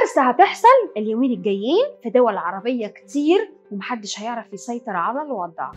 كارثه هتحصل اليومين الجايين في دول عربيه كتير ومحدش هيعرف يسيطر على الوضع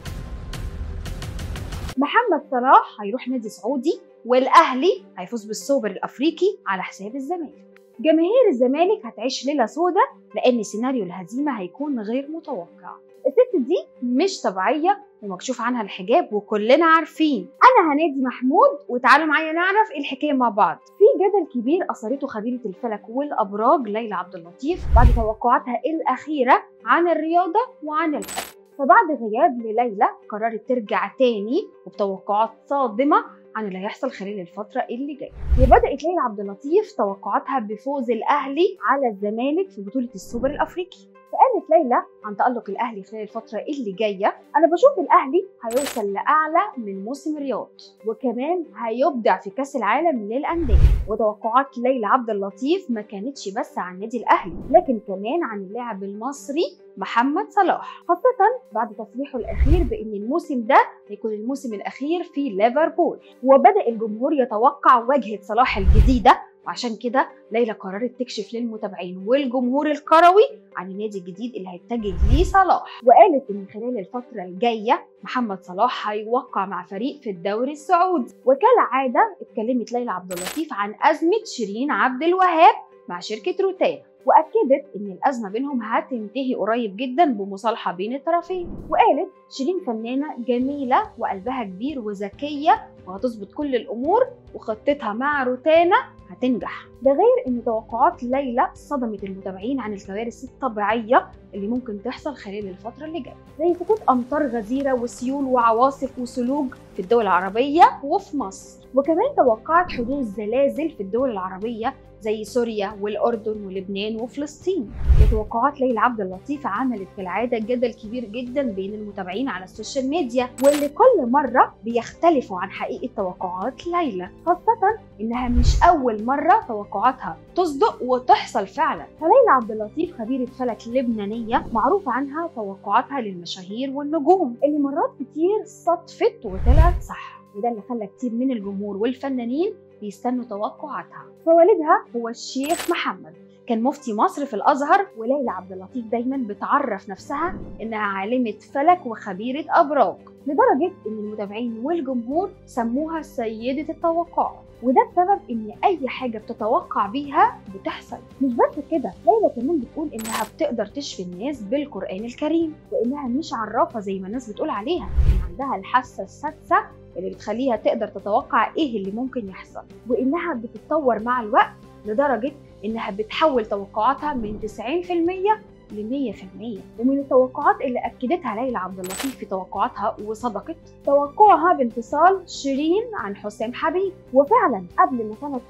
محمد صلاح هيروح نادي سعودي والاهلي هيفوز بالسوبر الافريقي على حساب الزمالك جماهير الزمالك هتعيش ليله سودة لان سيناريو الهزيمه هيكون غير متوقع الست دي مش طبيعيه ومكشوف عنها الحجاب وكلنا عارفين انا هنادي محمود وتعالوا معايا نعرف ايه الحكايه مع بعض في جدل كبير اثرته خبيره الفلك والابراج ليلى عبد اللطيف بعد توقعاتها الاخيره عن الرياضه وعن الفلك فبعد غياب لليلى قررت ترجع تاني وبتوقعات صادمه عن اللي هيحصل خلال الفترة اللي جاية وبدأت ليلى عبد اللطيف توقعاتها بفوز الأهلي على الزمالك في بطولة السوبر الأفريقي فقالت ليلى عن تألق الأهلي خلال الفترة اللي جاية أنا بشوف الأهلي هيوصل لأعلى من موسم رياض وكمان هيبدع في كأس العالم للأندية وتوقعات ليلى عبد اللطيف ما كانتش بس عن النادي الأهلي لكن كمان عن اللاعب المصري محمد صلاح خاصة بعد تصريحه الأخير بأن الموسم ده هيكون الموسم الأخير في ليفربول وبدأ الجمهور يتوقع واجهة صلاح الجديدة وعشان كده ليلى قررت تكشف للمتابعين والجمهور الكروي عن النادي الجديد اللي هيتجه ليه صلاح وقالت ان خلال الفتره الجايه محمد صلاح هيوقع مع فريق في الدوري السعودي وكالعاده اتكلمت ليلى عبد اللطيف عن ازمه شيرين عبد الوهاب مع شركه روتانا واكدت ان الازمه بينهم هتنتهي قريب جدا بمصالحه بين الطرفين وقالت شيرين فنانه جميله وقلبها كبير وذكيه وهتظبط كل الامور وخطتها مع روتانا هتنجح ده غير ان توقعات ليلى صدمت المتابعين عن الكوارث الطبيعيه اللي ممكن تحصل خلال الفتره اللي جايه زي سقوط امطار غزيره وسيول وعواصف وثلوج في الدول العربيه وفي مصر وكمان توقعت حدوث زلازل في الدول العربيه زي سوريا والاردن ولبنان وفلسطين وتوقعات ليلى عبد اللطيف عملت كالعاده جدل كبير جدا بين المتابعين على السوشيال ميديا واللي كل مره بيختلفوا عن حقيقه توقعات ليلى خاصه انها مش اول مره توقعاتها تصدق وتحصل فعلا فليلى عبد اللطيف خبيره فلك لبنانيه معروف عنها توقعاتها للمشاهير والنجوم اللي مرات كتير صدفت وطلعت صح وده اللي خلى كتير من الجمهور والفنانين بيستنوا توقعاتها فوالدها هو الشيخ محمد كان مفتي مصر في الازهر وليلى عبد اللطيف دايما بتعرف نفسها انها عالمه فلك وخبيره ابراج لدرجه ان المتابعين والجمهور سموها سيده التوقعات وده بسبب ان اي حاجه بتتوقع بيها بتحصل مش بس كده ليلى كمان بتقول انها بتقدر تشفي الناس بالقران الكريم وانها مش عرافه زي ما الناس بتقول عليها ان عندها الحاسه السادسه اللي بتخليها تقدر تتوقع ايه اللي ممكن يحصل وانها بتتطور مع الوقت لدرجه انها بتحول توقعاتها من 90% ل 100% ومن التوقعات اللي اكدتها ليلى عبد اللطيف في توقعاتها وصدقت توقعها بانفصال شيرين عن حسام حبيب وفعلا قبل ما سنه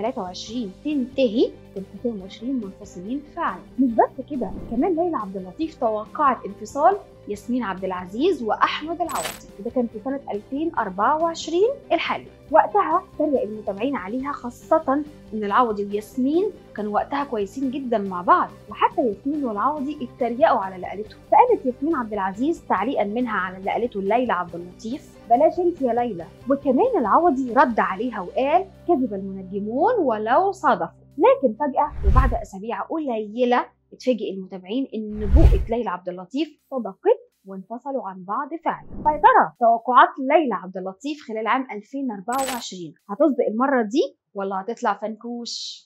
2023 تنتهي كان حسام وشيرين منفصلين فعلا مش بس كده كمان ليلى عبد اللطيف توقعت انفصال ياسمين عبد العزيز واحمد العوضي وده كان في سنه 2024 الحالي وقتها تريق المتابعين عليها خاصه ان العوضي وياسمين كانوا وقتها كويسين جدا مع بعض وحتى ياسمين والعوضي اتريقوا على اللي قالته فقالت ياسمين عبد العزيز تعليقا منها على اللي قالته ليلى عبد اللطيف بلاش انت يا ليلى وكمان العوضي رد عليها وقال كذب المنجمون ولو صادفوا لكن فجاه وبعد اسابيع قليله اتفاجئ المتابعين ان نبوءه ليلى عبد اللطيف صدقت وانفصلوا عن بعض فعلا فيا ترى توقعات ليلى عبد اللطيف خلال عام 2024 هتصدق المره دي ولا هتطلع فنكوش